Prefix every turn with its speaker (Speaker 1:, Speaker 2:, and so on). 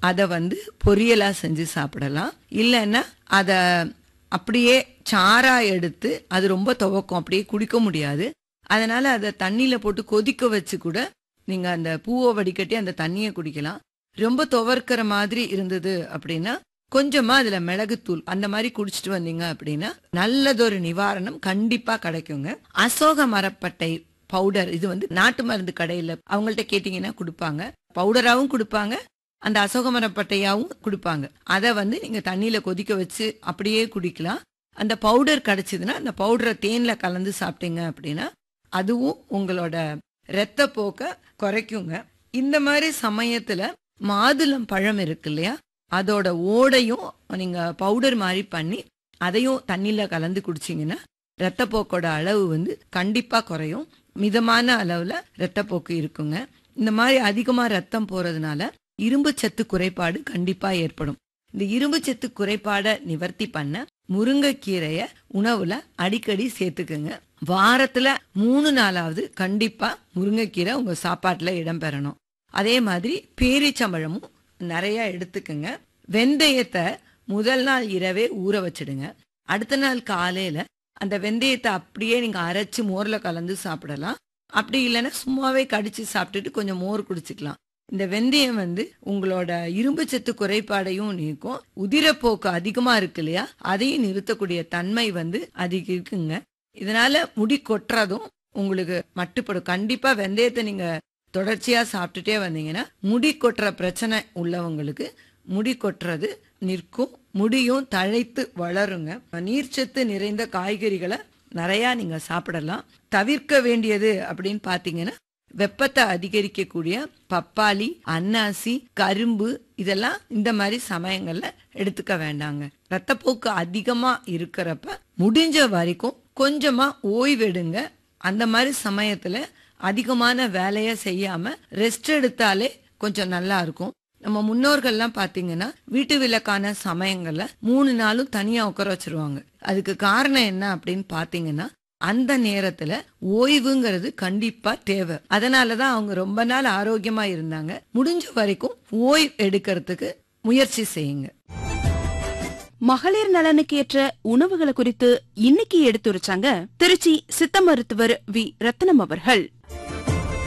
Speaker 1: அதை வந்து பொரியலா செஞ்சு சாப்பிடலாம் இல்லைன்னா அதை அப்படியே சாரா எடுத்து அது ரொம்ப துவக்கும் அப்படியே குடிக்க முடியாது அதனால அதை தண்ணியில போட்டு கொதிக்க வச்சு கூட நீங்க அந்த பூவை வடிகட்டி அந்த தண்ணியை குடிக்கலாம் ரொம்ப துவர்க்கிற மாதிரி இருந்தது அப்படின்னா கொஞ்சமா அதுல மிளகுத்தூள் அந்த மாதிரி குடிச்சிட்டு வந்தீங்க அப்படின்னா நல்லதொரு நிவாரணம் கண்டிப்பா கிடைக்குங்க அசோக மரப்பட்டை பவுடர் இது வந்து நாட்டு மருந்து கடையில அவங்கள்ட்ட கேட்டீங்கன்னா கொடுப்பாங்க பவுடராவும் கொடுப்பாங்க அந்த அசோக மரப்பட்டையாவும் கொடுப்பாங்க அதை வந்து நீங்க தண்ணியில கொதிக்க வச்சு அப்படியே குடிக்கலாம் அந்த பவுடர் கிடைச்சதுன்னா அந்த பவுடரை தேன்ல கலந்து சாப்பிட்டீங்க அப்படின்னா அதுவும் உங்களோட இரத்த போக்க குறைக்குங்க இந்த மாதிரி சமயத்துல மாதுளம் பழம் இருக்கு இல்லையா அதோட ஓடையும் நீங்க பவுடர் மாதிரி பண்ணி அதையும் தண்ணியில கலந்து குடிச்சீங்கன்னா ரத்தப்போக்கோட அளவு வந்து கண்டிப்பா குறையும் மிதமான அளவுல ரத்தப்போக்கு இருக்குங்க இந்த மாதிரி அதிகமா ரத்தம் போறதுனால இரும்பு சத்து குறைபாடு கண்டிப்பா ஏற்படும் இந்த இரும்பு சத்து குறைபாடை நிவர்த்தி பண்ண முருங்கைக்கீரைய உணவுல அடிக்கடி சேர்த்துக்குங்க வாரத்துல மூணு நாளாவது கண்டிப்பா முருங்கைக்கீரை உங்க சாப்பாட்டுல இடம்பெறணும் அதே மாதிரி பேரிச்சம்பழமும் நிறைய எடுத்துக்குங்க வெந்தயத்தை முதல் நாள் இரவே ஊற வச்சிடுங்க அடுத்த நாள் காலையில அந்த வெந்தயத்தை அப்படியே நீங்க அரைச்சு மோர்ல கலந்து சாப்பிடலாம் அப்படி இல்லைன்னா சும்மாவே கடிச்சு சாப்பிட்டுட்டு கொஞ்சம் மோர் குடிச்சுக்கலாம் இந்த வெந்தயம் வந்து உங்களோட இரும்பு சத்து குறைபாடையும் நீக்கும் உதிரப்போக்கு அதிகமா இருக்கு இல்லையா அதையும் நிறுத்தக்கூடிய தன்மை வந்து அதிகம் இருக்குங்க இதனால முடி கொட்டுறதும் உங்களுக்கு மட்டுப்படும் கண்டிப்பா வெந்தயத்தை நீங்க தொடர்ச்சியா சாப்பிட்டுட்டே வந்தீங்கன்னா முடி கொட்டுற பிரச்சனை உள்ளவங்களுக்கு முடி கொட்டுறது நிற்கும் முடியும் தழைத்து வளருங்க நீர்ச்சத்து நிறைந்த காய்கறிகளை நிறைய நீங்க சாப்பிடலாம் தவிர்க்க வேண்டியது அப்படின்னு பாத்தீங்கன்னா வெப்பத்தை அதிகரிக்கக்கூடிய பப்பாளி அன்னாசி கரும்பு இதெல்லாம் இந்த மாதிரி சமயங்கள்ல எடுத்துக்க வேண்டாங்க ரத்தப்போக்கு அதிகமா இருக்கிறப்ப முடிஞ்ச வரைக்கும் கொஞ்சமா ஓய்வெடுங்க அந்த மாதிரி சமயத்துல அதிகமான வேலையை செய்யாம ரெஸ்ட் எடுத்தாலே கொஞ்சம் நல்லா இருக்கும் நம்ம முன்னோர்கள்லாம் பாத்தீங்கன்னா வீட்டு விளக்கான சமயங்கள்ல மூணு நாளும் தனியா உட்கார வச்சிருவாங்க அதுக்கு காரணம் என்ன அப்படின்னு பாத்தீங்கன்னா அந்த நேரத்துல ஓய்வுங்கிறது கண்டிப்பா தேவை அதனாலதான் அவங்க ரொம்ப நாள் ஆரோக்கியமா இருந்தாங்க முடிஞ்ச வரைக்கும் ஓய்வு எடுக்கிறதுக்கு முயற்சி செய்யுங்க
Speaker 2: மகளிர் நலனுக்கு ஏற்ற உணவுகளை குறித்து இன்னைக்கு எடுத்துரைச்சாங்க திருச்சி சித்த மருத்துவர் வி ரத்னம் அவர்கள்